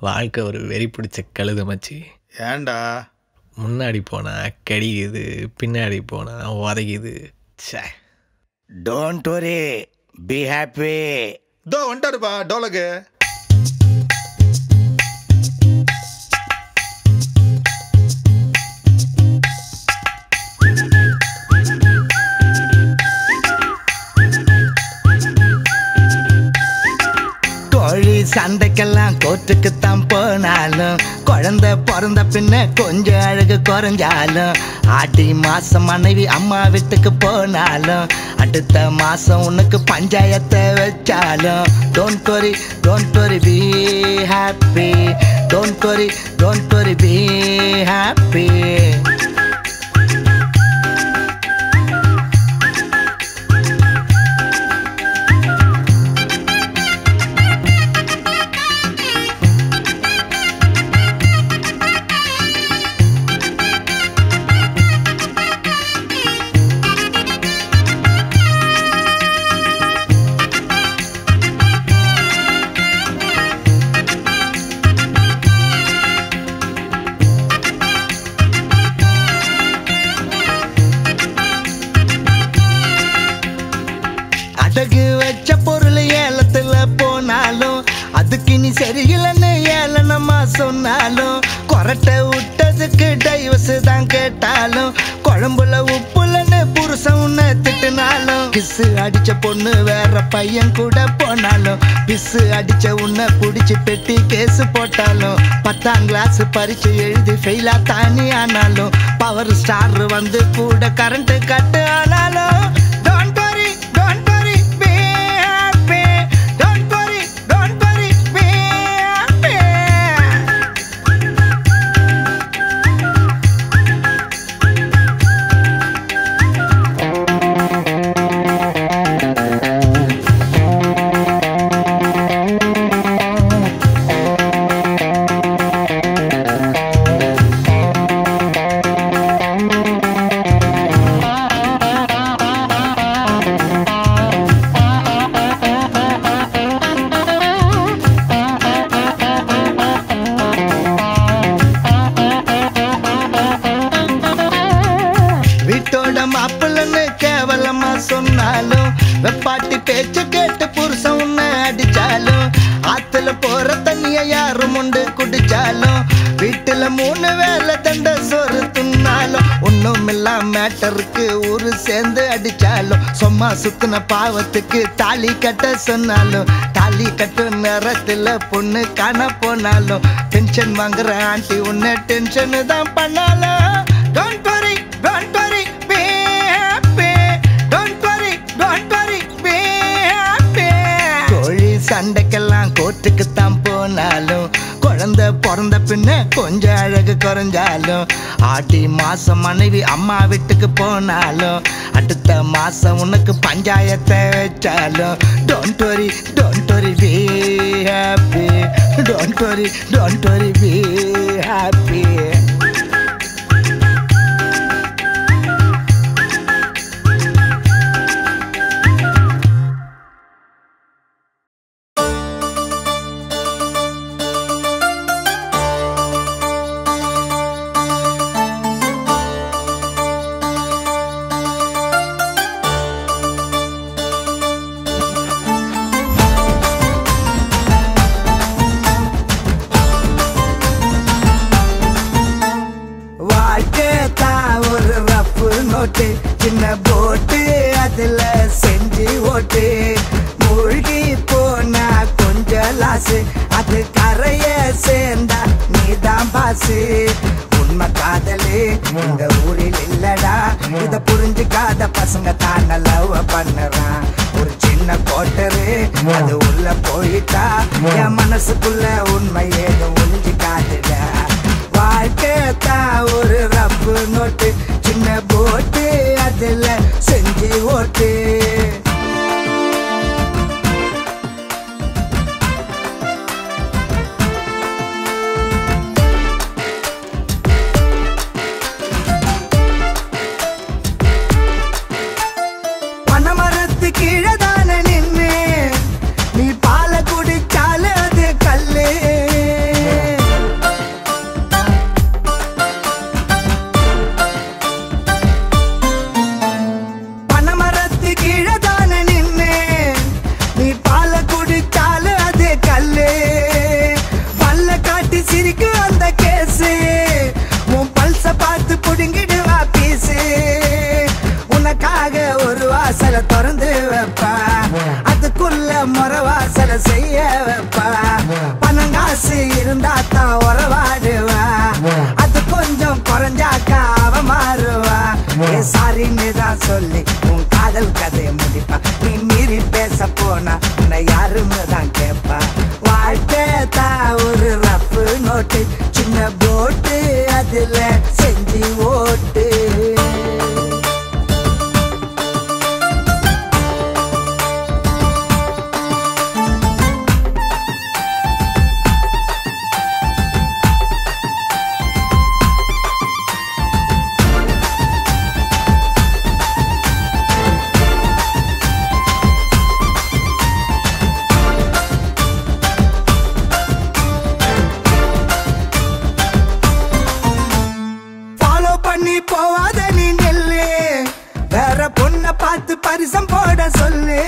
வாழ்க்கை ஒரு வெறி பிடிச்ச கழுத மச்சி ஏன்டா முன்னாடி போனா கடிக்குது பின்னாடி போனா உதைக்குது ச்சே டோன்ட் வரி பி ஹாப்பி இதோ வந்துட்டாருப்பா டோலக்கு கோழி சண்டைக்கெல்லாம் கோர்ட்டுக்குத்தான் போனாலும் குழந்தை பிறந்த பின்ன கொஞ்சம் அழகு குறைஞ்சாலும் ஆடி மாசம் மனைவி அம்மா வீட்டுக்கு போனாலும் அடுத்த மாசம் உனக்கு பஞ்சாயத்தை வச்சாலும் don't worry don't worry be happy don't worry don't worry be happy அடகு வச்ச பொருள் ஏலத்துல போனாலும் அதுக்கு நீ சரியில்லைன்னு ஏளனமா சொன்னாலும் கொரட்டை விட்டதுக்கு டைவர்ஸ் தான் கேட்டாலும் குழம்புல உப்புலன்னு புருஷன் உன்னை திட்டுனாலும் கிசு அடிச்ச பொண்ணு வேற பையன் கூட போனாலும் பிசு அடிச்ச உன்னை புடிச்சு பெட்டி கேஸ் போட்டாலும் பத்தாம் கிளாஸ் பரிச்சு எழுதி ஃபெயிலா தானி ஆனாலும் பவர் ஸ்டார் வந்து கூட கரண்ட் கட்டு ஆனாலும் Don't worry, don't worry, be happy. Don't worry, don't worry, be happy. வீட்டோட மாப்பிள்ளன்னு கேவலமா சொன்னாலும் வெப்பாட்டி பேச்சு கேட்டு புருஷன் உன்னை அடிச்சாலும் ஆத்துல போற தண்ணிய யாரும் உண்டு குடிச்சாலும் வீட்டுல மூணு வேலை தண்ட சோறு துண்ணாலும் ஒண்ணும் மேட்டருக்கு ஊரு சேர்ந்து அடிச்சாலும் சும்மா சுத்தின பாவத்துக்கு தாலி கட்ட சொன்னாலும் தாலி கட்டு நேரத்துல பொண்ணு காண போனாலும் டென்ஷன் வாங்குற ஆண்டி உன்னை டென்ஷன் தான் பண்ணாலும் Don't worry, don't worry, be happy. Don't worry, don't worry, be happy. கோழி சண்டைக்கெல்லாம் கோர்ட்டுக்கு தான் போனாலும் குழந்தை பிறந்த பின்ன கொஞ்சம் அழகு குறைஞ்சாலும் ஆடி மாசம் மனைவி அம்மா வீட்டுக்கு போனாலும் அடுத்த மாசம் உனக்கு பஞ்சாயத்தை வச்சாலும் don't worry don't worry be happy don't worry don't worry be happy வாழ்க்கை தான் ஒரு ரப்பு நோட்டு சின்ன போட்டு அதுல செஞ்சு ஓட்டு மூழ்கி போனா கொஞ்சம் லாசு அது கரைய சேர்ந்தா நீதான் பாசு உண்மை காதலு இந்த ஊரில் இல்லடா இத புரிஞ்சுக்காத பசங்க தான் லவ் பண்ணுறான் ஒரு சின்ன கோட்டரு அது உள்ள போயிட்டா என் மனசுக்குள்ள உண்மை ஏதோ ஒளிஞ்சு காட்டுடா வாழ்க்கை தான் ஒரு ரப்பு நோட்டு சின்ன போட்டு அதுல செஞ்சு ஓட்டு பனமரத்து கீழே தானே நின்னு நீ பாலை குடிச்சாலே அது கல்லு வாசலை திறந்து வைப்பா அதுக்குள்ள முறை வாசலை செய்ய வைப்பா பணம் காசு இருந்தா தான் உறவாடுவா அது கொஞ்சம் குறைஞ்சாக்கா அவ மாறுவா ஏ சாரின்னு தான் சொல்லி உன் காதல் கதையை முடிப்பா நீ மீறி பேச போனா உன்னை யாருன்னு தான் கேட்பா வாழ்க்கை தான் ஒரு ரப்பு நோட்டு சின்ன போட்டு அதுல செஞ்சு ஓட்டு ஃபாலோ பண்ணி போவாத நீ நெல்லு வேற பொண்ண பார்த்து பரிசம் போட சொல்லு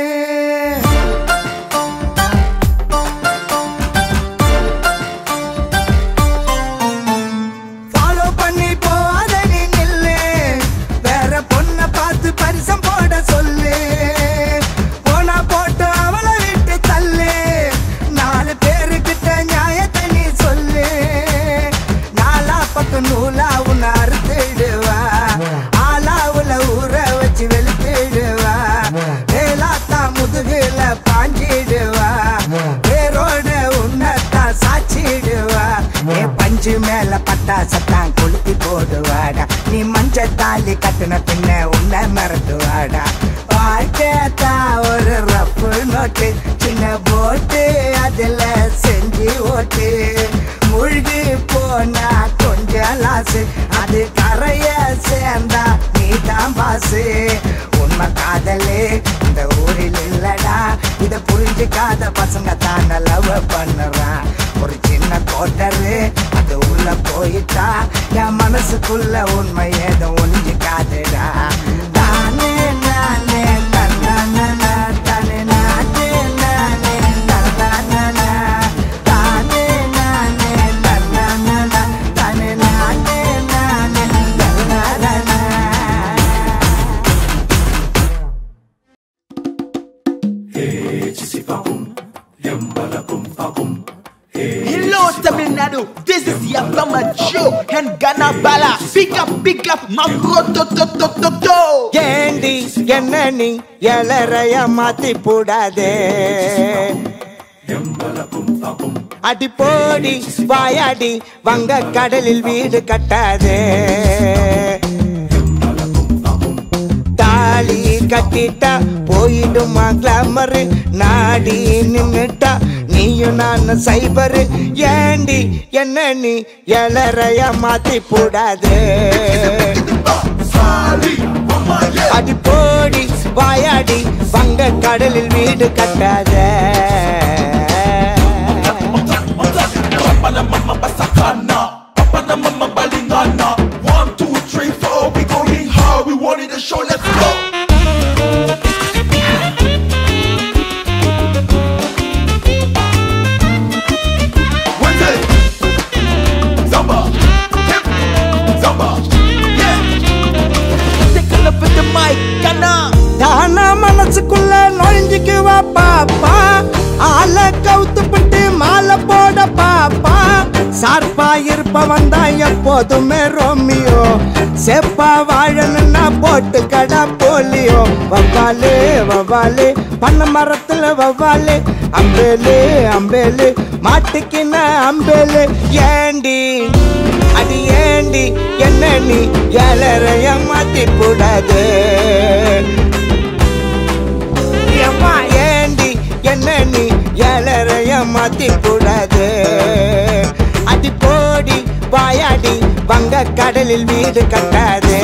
ஃபாலோ பண்ணி போவாத நீ நெல்லு வேற பொண்ண பார்த்து பரிசம் போட சொல்லு போனா போட்டு அவளை விட்டு தள்ளு நாலு பேருக்கிட்ட நியாயத்தை நீ சொல்லு நாலா பக்கம் நூலா உன்னை அறுத்துடுவா ஆலாவுல ஊற வச்சு வெளுத்துடுவா வேலாத்தா முதுகுல பாஞ்சிடுவா வேரோட உன்னத்தான் சாச்சிடுவா என் பஞ்சு மேல பட்டா சத்தான் கொளுத்தி போடுவாடா நீ மஞ்ச தாலி கட்டின பின்ன உன்னை மறந்துவாடா வாழ்க்கையத்தா ஒரு ரப்பு நோட்டு சின்ன போட்டு அதுல செஞ்சு ஓட்டு முழுகி போனா கொஞ்சம் லாசு அது கரைய சேர்ந்தா நீ தான் பாசு உண்மை காதலே இந்த ஊரில் இல்லடா இத புரிஞ்சுக்காத பசங்க தான் லவ் பண்ணுறான் ஒரு சின்ன கோட்டரு அது உள்ள போயிட்டா என் மனசுக்குள்ள உண்மை ஏதோ ஒளிஞ்சுக்காதுடா தானே நானே தன்னானா தானே நானே நானே தன்னானா தானே நானே தன்னானா தானே நானே நானே தன்னானா Hello Tamil Nadu, this is Yapama Joe and Ghana Bala. Pick up, pick up, my to to to to to. ஏண்டி என்ன நீ எலறைய மாத்தி போடாதே அடி போடி வாயாடி வங்க கடலில் வீடு கட்டாதே தாலி கட்டிட்டா போயிடுமா கிளாமரு நாடி நின்னுட்டா நீயும் நான் சைபரு ஏண்டி என்ன நீ எலறைய மாத்தி போடாதே அடி போடி வாயாடி வங்க கடலில் வீடு கட்டாத One, two, three, four, we going hard. We wanted the show, let's go. Wednesday, Zamba, hip, Zamba, yeah. Take a look at the mic, Ghana. தானா மனசுக்குள்ள நுழைஞ்சுக்குவா பாப்பா ஆள கவுத்துப்பட்டு மாலை போட பாப்பா சார்பா இருப்பவன் தான் எப்போதுமே ரோமியோ செப்பா வாழணும்னா போட்டு கடா போலியோ வவ்வாலு வவ்வாலு பண்ண மரத்துல வவ்வாலு அம்பேலு அம்பேலு மாட்டுக்கின அம்பேலு ஏண்டி அடி ஏண்டி என்ன நீ ஏழரைய மாத்தி கூடாது ஏம்மா ஏண்டி என்ன நீ ஏழரைய மாத்தி கூடாது அடி போடி வாயாடி வங்க கடலில் வீடு கட்டாது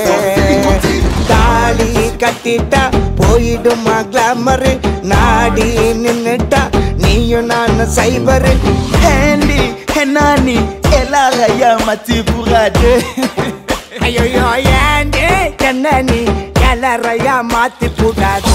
தாலி கட்டிட்டா போயிடுமா கிளாமரு நாடி நின்னுட்டா நீயும் நான் சைபரு Handy, Henani, Elaraya, Matipurade. ஐயோ ஏண்டி என்ன நீ எல்லறைய மாத்தி கூடாது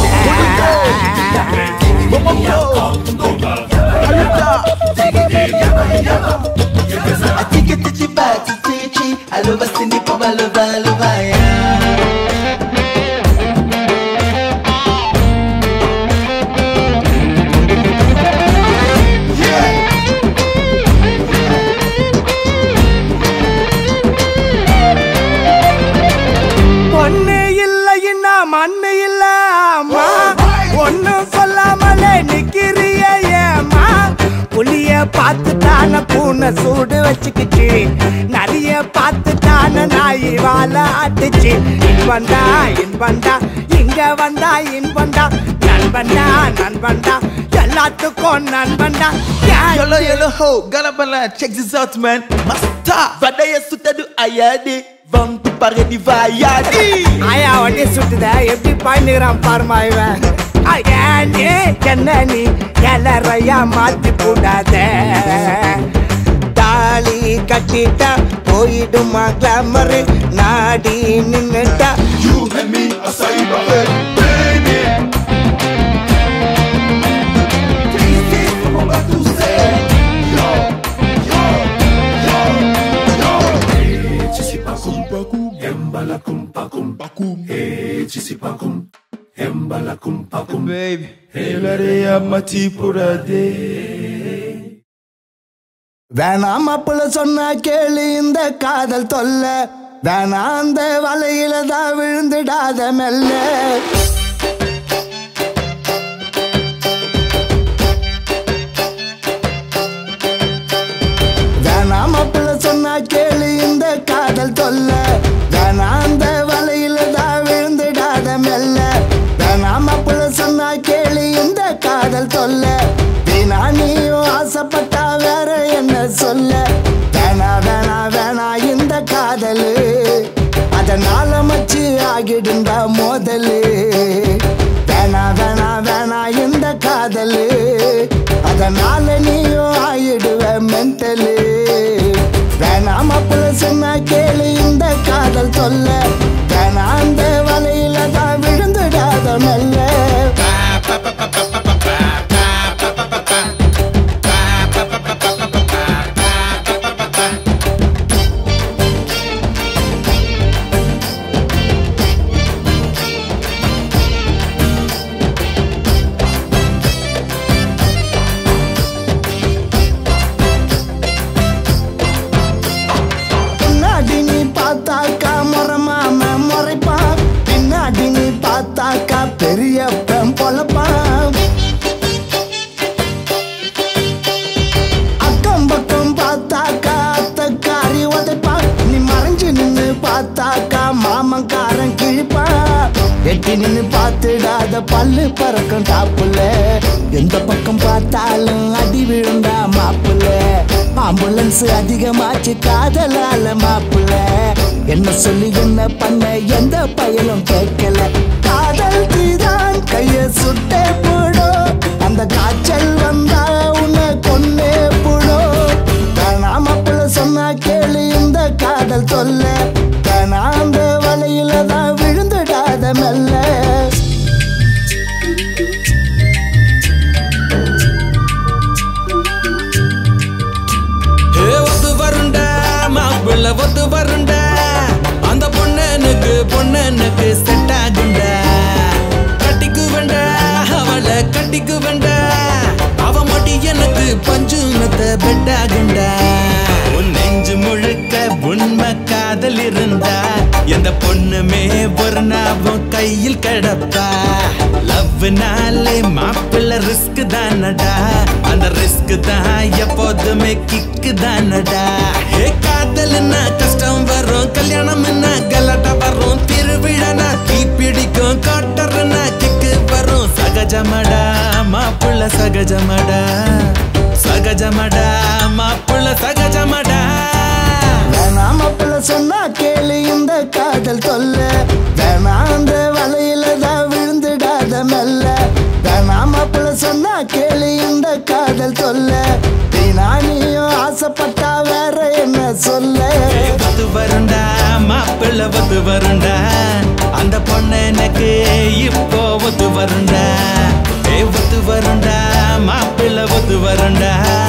புலிய பார்த்துட்டான பூனை சூடு வச்சுக்கிச்சு நிறைய பார்த்துட்டான நாய் வாழ ஆட்டுச்சு இன்பண்டா இன்பண்டா இங்க வந்தா இன்பண்டா நண்பண்டா நண்பண்டா எல்லாத்துக்கும் நண்பண்டா Yolo yolo ho, galabala, check this out man. Master, vadaya sutadu ayade. Vampu pare di vayadi. ஆயா வண்டி சுட்டுத எப்படி பாய்ந்துக்கிறான் பாருமா இவன் ஐயாண்டி என்ன நீ எல்லறையா மாத்தி போடாத தாலி கட்டிட்டா போயிடுமா கிளாமர் நாடி நின்னுட்டா You and me, I say my head, baby. This is what I'm about to say. Yo, yo, yo, yo. Hey, chisipacum, pacum, embalacum, pacum, pacum. Hey, chisipacum, embalacum, pacum. Baby, hey, lareya mati purade. வேணாம் மாப்பிள்ள சொன்னா கேளு இந்த காதல் தொல்ல வேணாம் அந்த வலையில தான் விழுந்துடாத மெல்ல வேணாம் மாப்பிள்ள சொன்னா கேளு இந்த காதல் தொல்ல வேணாம் அந்த வலையில தான் விழுந்துடாத மெல்ல வேணாம் மாப்பிள்ள சொன்னா கேளு இந்த காதல் தொல்ல வீணா நீயும் ஆசைப்பட்டா வேற என்ன சொல்ல வேணா வேணா வேணா இந்த காதலு அதனால மச்சு ஆகிடுண்டா மோதலு வேணா வேணா வேணா இந்த காதலு அதனால நீயும் ஆயிடுவ மென்டலு வேணாம் மாப்பிள்ள சொன்னா கேளு இந்த காதல் சொல்ல வேணாம் அந்த வலையில தான் விழுந்துடாத மெல்ல பின்னாடி நீ பார்த்தாக்கா முறமாம முறைப்பான் பின்னாடி நீ பார்த்தாக்கா பெரியப்பன் பொழப்பான் அக்கம் பக்கம் பார்த்தாக்கா அத்தக்காரி உதைப்பான் நீ மறைஞ்சு நின்னு பார்த்தாக்கா மாமன்காரன் கிழிப்பான் எட்டி நின்னு பார்த்துடாத பல்லு பறக்கும் டாப்புல எந்த பக்கம் பார்த்தாலும் அடி விழுந்தா மாப்புல ஆம்புலன்ஸ் அதிகமாச்சு காதலால மாப்புல என்ன சொல்லி என்ன பண்ண எந்த பயனும் கேட்கல காதல் தீதான் கைய சுட்டே போடும் அந்த காய்ச்சல் வந்தா உன்னை கொன்னே போடும் வேணாம் மாப்பிள்ள சொன்னா கேளு இந்த காதல் சொல்ல வேணாம் அந்த வலையில தான் விழுந்துடாத மெல்ல ஏ ஒத்து வருண்டா மாப்பிள்ள ஒத்து வருண்டா அந்த பொண்ணனுக்கு பொண்ணனுக்கு செட் ஆகுண்டா கட்டிக்கு வேண்டா அவளை கட்டிக்கு வேண்டா அவ மடி எனக்கு பஞ்சு மெத்த பெட் ஆகுண்டா உன் நெஞ்சு முழுக்க உண்மை காதல் இருந்தா எந்த பொண்ணுமே ஒரு நாவும் கையில் கிடப்பா லவ்னாலே மாப்பிள்ள ரிஸ்க் தானடா அந்த ரிஸ்க் தான் எப்போதுமே கிக்கு தானடா ஏ காதல்னா கஷ்டம் வரும் கல்யாணம்னா கலாட்டா வரும் திருவிழானா தீ பிடிக்கும் காட்டர்னா கிக்கு வரும் சகஜமடா மாப்பிள்ள சகஜமடா சகஜமடா மாப்பிள்ள சகஜமடா வேணாம் மாப்பிள்ள சொன்னா கேளு இந்த காதல் தொல்ல வேணாம் அந்த வலையில தான் விழுந்துடாத மெல்ல வேணாம் மாப்பிள்ள சொன்னா கேளு இந்த காதல் தொல்ல வீணா நீயும் ஆசைப்பட்டா வேற என்ன சொல்ல ஒத்து வருண்டா மாப்பிள்ள ஒத்து வருண்டா அந்த பொண்ணு எனக்கு இப்போ ஒத்து வருண்டா ஏ ஒத்து வருண்டா மாப்பிள்ள ஒத்து வருண்டா